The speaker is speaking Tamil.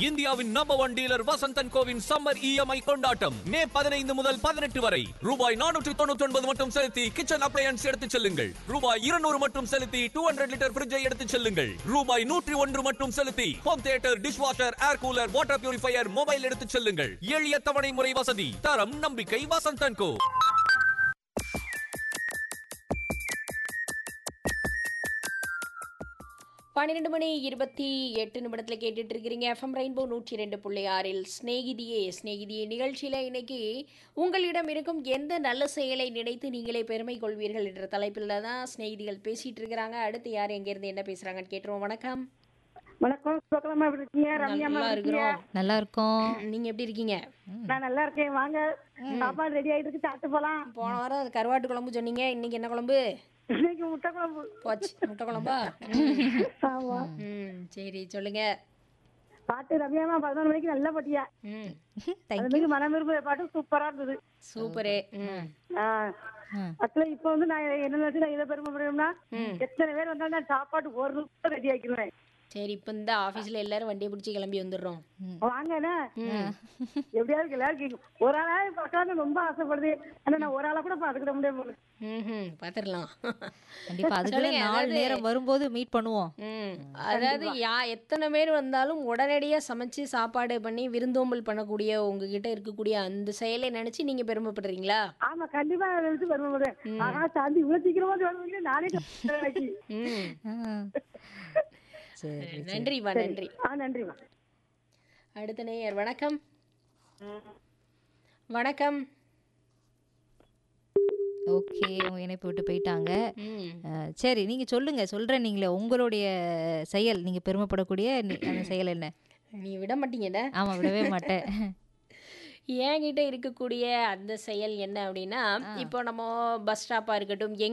இந்தியாவின் நம்பர் ஒன் டீலர் வசந்தன் கோவின் சம்மர் இஎம்ஐ கொண்டாட்டம் மே பதினைந்து முதல் பதினெட்டு வரை ரூபாய் நானூற்று தொண்ணூற்றி ஒன்பது மட்டும் செலுத்தி கிச்சன் அப்ளையன்ஸ் எடுத்துச் செல்லுங்கள் ரூபாய் இருநூறு மட்டும் செலுத்தி டூ ஹண்ட்ரட் லிட்டர் ஃபிரிட்ஜை எடுத்துச் செல்லுங்கள் ரூபாய் நூற்றி ஒன்று மட்டும் செலுத்தி home theatre dish washer air cooler water purifier mobile எடுத்துச் செல்லுங்கள் எளிய தவணை முறை வசதி தரம் நம்பிக்கை வசந்தன் கோ பன்னிரெண்டு மணி இருபத்தி எட்டு நிமிடத்தில் கேட்டுட்டு இருக்கிறீங்க எஃப்எம் ரெயின்போ நூற்றி ரெண்டு புள்ளி ஆறில் ஸ்நேகிதியே ஸ்நேகிதியே நிகழ்ச்சியில் இன்னைக்கு உங்களிடம் இருக்கும் எந்த நல்ல செயலை நினைத்து நீங்களே பெருமை கொள்வீர்கள் என்ற தலைப்பில் தான் ஸ்நேகிதிகள் பேசிட்டு இருக்கிறாங்க அடுத்து யார் எங்கேருந்து என்ன பேசுகிறாங்கன்னு கேட்டுருவோம் வணக்கம் வணக்கம் சுகலமா எப்படி இருக்கீங்க ரம்யாமா நல்லா எப்படி இருக்கீங்க இருக்கிறோம் நல்லா இருக்கோம் நீங்கள் எப்படி இருக்கீங்க நான் நல்லா இருக்கேன் வாங்க சாப்பாடு ரெடி ஆயிட்டு இருக்கு சாப்பிட்டு போலாம் போன வாரம் அது கருவாட்டு குழம்பு சொன்னீங்க இன்னைக்கு என்ன குழம்பு இன்னைக்கு முட்டை குழம்பு போச்சு முட்டை குழம்பா ஆமா ம் சரி சொல்லுங்க பாட்டு ரம்யாமா பதினொரு மணிக்கு நல்ல பாட்டியா ம் அது மாதிரி மனம் விரும்ப பாட்டு சூப்பரா இருந்தது சூப்பரு ம் ஆக்சுவலா இப்ப வந்து நான் என்ன நினைச்சு நான் இதை பெருமைப்படுறேன்னா எத்தனை பேர் வந்தாலும் நான் சாப்பாடு ஒரு நிமிஷம் ரெடி ஆக்கிடுவேன் சரி இப்போ இந்த ஆஃபீஸில் எல்லாரும் வண்டியை பிடிச்சி கிளம்பி வந்துடுறோம் வாங்கண்ணே எப்படியாவது எல்லாரும் கேட்கும் ஒரு ஆளா பார்க்கலாம்னு ரொம்ப ஆசைப்படுது ஆனா நான் ஒரு ஆளா கூட பாத்துக்கிட முடியாது ம் பார்த்துடலாம் கண்டிப்பா அதுக்கு சொல்லுங்க, நாலு அதாவது- நேரம் வரும்போது மீட் பண்ணுவோம் ம் அதாவது யா எத்தனை பேர் வந்தாலும் உடனடியாக சமைச்சு சாப்பாடு பண்ணி விருந்தோம்பல் பண்ணக்கூடிய உங்ககிட்ட இருக்கக்கூடிய அந்த செயலை நினைச்சு நீங்க பெருமைப்படுறீங்களா ஆமா கண்டிப்பா அதை நினைச்சு பெருமைப்படுவேன் ஆனா சாந்தி இவ்வளவு சீக்கிரமா சொல்லுவீங்க நானே இன்னைக்கு. ம் சரி நன்றிம்மா நன்றி ஆ நன்றிமா அடுத்த நேயர் வணக்கம் வணக்கம் ஓகே உங்க இணைப்பு விட்டு போயிட்டாங்க ம் அஹ், சரி நீங்க சொல்லுங்க சொல்றேன் நீங்களே உங்களுடைய செயல் நீங்க பெருமைப்படக்கூடிய நி- அந்த செயல் என்ன நீ விட மாட்டீங்கடா ஆமா விடவே மாட்டேன் என்கிட்ட இருக்கக்கூடிய அந்த செயல் என்ன அப்படின்னா இப்போ நம்ம பஸ் ஸ்டாப்பாக இருக்கட்டும்